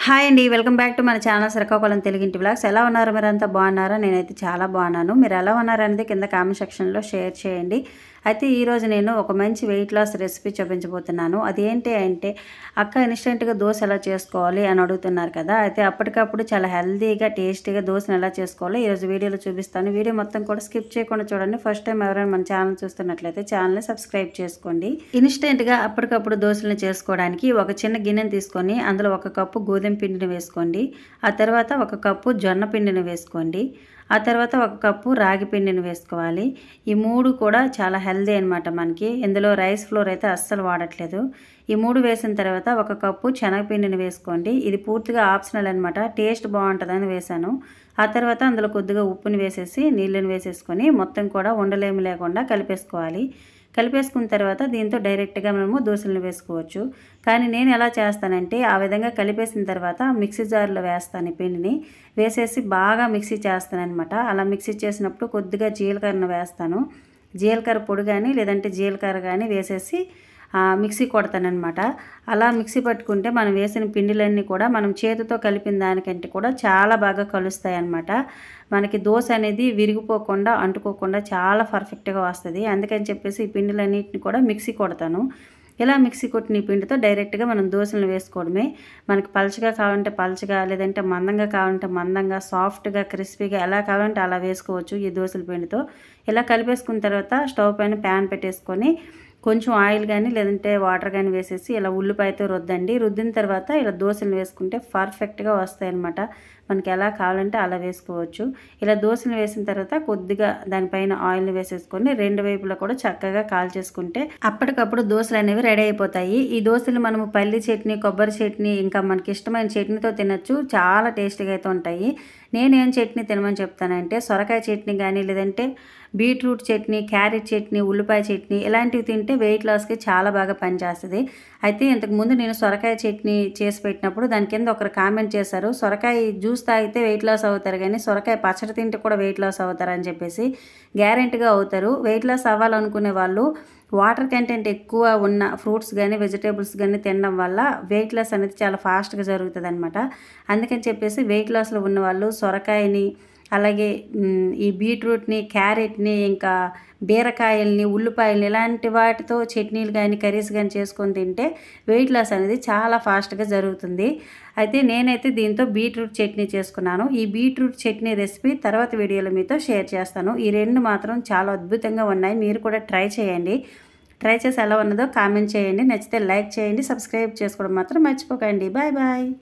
hi అండి welcome back to మన channel Srikakulam తెలుగింటి బ్లాగ్స్ ఎలా ఉన్నారు మీరు అంతా బాగున్నారా నేనైతే చాలా బాగున్నాను మీరు ఎలా ఉన్నారు అనేది కింద కామెంట్ సెక్షన్లో షేర్ చేయండి అయితే ఈరోజు నేను ఒక మంచి వెయిట్ లాస్ రెసిపీ చూపించబోతున్నాను అదేంటి అంటే అక్క ఇన్స్టెంట్గా దోశ ఎలా చేసుకోవాలి అని అడుగుతున్నారు కదా అయితే అప్పటికప్పుడు చాలా హెల్తీగా టేస్టీగా దోశను ఎలా చేసుకోవాలో ఈరోజు వీడియోలో చూపిస్తాను వీడియో మొత్తం కూడా స్కిప్ చేయకుండా చూడండి ఫస్ట్ టైం ఎవరైనా మన ఛానల్ చూస్తున్నట్లయితే ఛానల్ని సబ్స్క్రైబ్ చేసుకోండి ఇన్స్టెంట్గా అప్పటికప్పుడు దోశలను చేసుకోవడానికి ఒక చిన్న గిన్నెని తీసుకొని అందులో ఒక కప్పు గోధుమ పిండిని వేసుకోండి ఆ తర్వాత ఒక కప్పు జొన్న పిండిని వేసుకోండి ఆ తర్వాత ఒక కప్పు రాగి పిండిని వేసుకోవాలి ఈ మూడు కూడా చాలా హెల్దీ అనమాట మనకి ఇందులో రైస్ ఫ్లోర్ అయితే అస్సలు వాడట్లేదు ఈ మూడు వేసిన తర్వాత ఒక కప్పు శనగపిండిని వేసుకోండి ఇది పూర్తిగా ఆప్షనల్ అనమాట టేస్ట్ బాగుంటుందని వేసాను ఆ తర్వాత అందులో కొద్దిగా ఉప్పుని వేసేసి నీళ్ళని వేసేసుకొని మొత్తం కూడా ఉండలేమి లేకుండా కలిపేసుకోవాలి కలిపేసుకున్న తర్వాత దీంతో డైరెక్ట్గా మనము దోశలను వేసుకోవచ్చు కానీ నేను ఎలా చేస్తానంటే ఆ విధంగా కలిపేసిన తర్వాత మిక్సీ జార్లో వేస్తాను ఈ పిండిని వేసేసి బాగా మిక్సీ చేస్తాను అనమాట అలా మిక్సీ చేసినప్పుడు కొద్దిగా జీలకర్రను వేస్తాను జీలకర్ర పొడి కానీ లేదంటే జీలకర్ర కానీ వేసేసి మిక్సీ కొడతానమాట అలా మిక్సీ పట్టుకుంటే మనం వేసిన పిండిలన్నీ కూడా మనం చేతితో కలిపిన దానికంటే కూడా చాలా బాగా కలుస్తాయి అన్నమాట మనకి దోశ అనేది విరిగిపోకుండా అంటుకోకుండా చాలా పర్ఫెక్ట్గా వస్తుంది అందుకని చెప్పేసి ఈ పిండిలన్నింటిని కూడా మిక్సీ కొడతాను ఇలా మిక్సీ కొట్టిన ఈ పిండితో డైరెక్ట్గా మనం దోశలు వేసుకోవడమే మనకి పలచగా కావాలంటే పలచగా లేదంటే మందంగా కావాలంటే మందంగా సాఫ్ట్గా క్రిస్పీగా ఎలా కావాలంటే అలా వేసుకోవచ్చు ఈ దోశల పిండితో ఇలా కలిపేసుకున్న తర్వాత స్టవ్ పైన ప్యాన్ పెట్టేసుకొని కొంచెం ఆయిల్ కానీ లేదంటే వాటర్ కానీ వేసేసి ఇలా ఉల్లిపాయతో రుద్దండి రుద్దిన తర్వాత ఇలా దోశలు వేసుకుంటే పర్ఫెక్ట్గా వస్తాయి అనమాట మనకి ఎలా కావాలంటే అలా వేసుకోవచ్చు ఇలా దోశలు వేసిన తర్వాత కొద్దిగా దానిపైన ఆయిల్ని వేసేసుకొని రెండు వైపులా కూడా చక్కగా కాల్ చేసుకుంటే అప్పటికప్పుడు దోశలు అనేవి రెడీ అయిపోతాయి ఈ దోశలు మనము పల్లి చట్నీ కొబ్బరి చట్నీ ఇంకా మనకి ఇష్టమైన చట్నీతో తినచ్చు చాలా టేస్టీగా అయితే ఉంటాయి నేనేం చట్నీ తినమని చెప్తానంటే సొరకాయ చట్నీ కానీ లేదంటే బీట్రూట్ చట్నీ క్యారెట్ చట్నీ ఉల్లిపాయ చట్నీ ఇలాంటివి తింటే వెయిట్ లాస్కి చాలా బాగా పనిచేస్తుంది అయితే ఇంతకుముందు నేను సొరకాయ చట్నీ చేసి పెట్టినప్పుడు దాని కింద ఒకరు కామెంట్ చేశారు సొరకాయ జ్యూస్ తాగితే వెయిట్ లాస్ అవుతారు కానీ సొరకాయ పచ్చడి తింటే కూడా వెయిట్ లాస్ అవుతారు అని చెప్పేసి గ్యారెంటీగా అవుతారు వెయిట్ లాస్ అవ్వాలనుకునే వాళ్ళు వాటర్ కంటెంట్ ఎక్కువ ఉన్న ఫ్రూట్స్ కానీ వెజిటేబుల్స్ కానీ తినడం వల్ల వెయిట్ లాస్ అనేది చాలా ఫాస్ట్గా జరుగుతుంది అనమాట అందుకని చెప్పేసి వెయిట్ లాస్లో ఉన్న వాళ్ళు సొరకాయని అలాగే ఈ బీట్రూట్ని క్యారెట్ని ఇంకా బీరకాయల్ని ఉల్లిపాయలని ఇలాంటి వాటితో చట్నీలు కానీ కర్రీస్ కానీ చేసుకొని తింటే వెయిట్ లాస్ అనేది చాలా ఫాస్ట్గా జరుగుతుంది అయితే నేనైతే దీంతో బీట్రూట్ చట్నీ చేసుకున్నాను ఈ బీట్రూట్ చట్నీ రెసిపీ తర్వాత వీడియోలో మీతో షేర్ చేస్తాను ఈ రెండు మాత్రం చాలా అద్భుతంగా ఉన్నాయి మీరు కూడా ట్రై చేయండి ట్రై చేసి ఎలా ఉన్నదో కామెంట్ చేయండి నచ్చితే లైక్ చేయండి సబ్స్క్రైబ్ చేసుకోవడం మాత్రం మర్చిపోకండి బాయ్ బాయ్